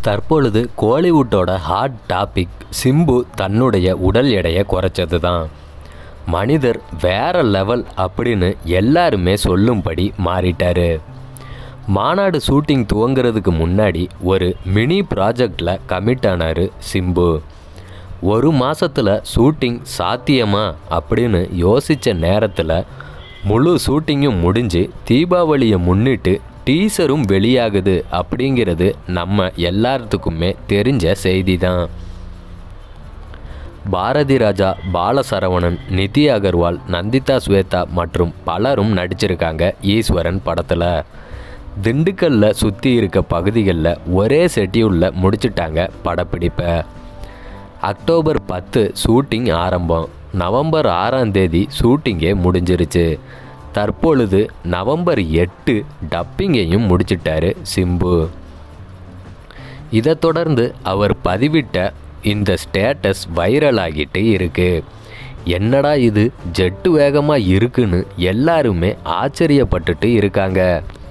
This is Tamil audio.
தற்பொழுது கோலிவுட்டோட ஹாட் டாபிக் சிம்பு தன்னுடைய உடல் எடையை குறைச்சது தான் மனிதர் வேற லெவல் அப்படின்னு எல்லாருமே சொல்லும்படி மாறிட்டாரு மாநாடு ஷூட்டிங் துவங்குறதுக்கு முன்னாடி ஒரு மினி ப்ராஜெக்டில் கமிட் ஆனார் சிம்பு ஒரு மாசத்துல ஷூட்டிங் சாத்தியமா அப்படின்னு யோசித்த நேரத்தில் முழு ஷூட்டிங்கும் முடிஞ்சு தீபாவளியை முன்னிட்டு டீசரும் வெளியாகுது அப்படிங்கிறது நம்ம எல்லாத்துக்குமே தெரிஞ்ச செய்தி தான் பாரதி ராஜா பாலசரவணன் நிதி அகர்வால் நந்திதா ஸ்வேதா மற்றும் பலரும் நடிச்சிருக்காங்க ஈஸ்வரன் படத்தில் திண்டுக்கல்ல சுற்றி இருக்க பகுதிகளில் ஒரே ஷெட்யூலில் முடிச்சிட்டாங்க படப்பிடிப்பை அக்டோபர் பத்து ஷூட்டிங் ஆரம்பம் நவம்பர் ஆறாம் தேதி ஷூட்டிங்கே முடிஞ்சிருச்சு தற்பொழுது நவம்பர் எட்டு டப்பிங்கையும் முடிச்சிட்டாரு சிம்பு இதை தொடர்ந்து அவர் பதிவிட்ட இந்த ஸ்டேட்டஸ் வைரல் ஆகிட்டு இருக்கு என்னடா இது ஜெட்டு வேகமாக இருக்குன்னு எல்லாருமே ஆச்சரியப்பட்டுட்டு இருக்காங்க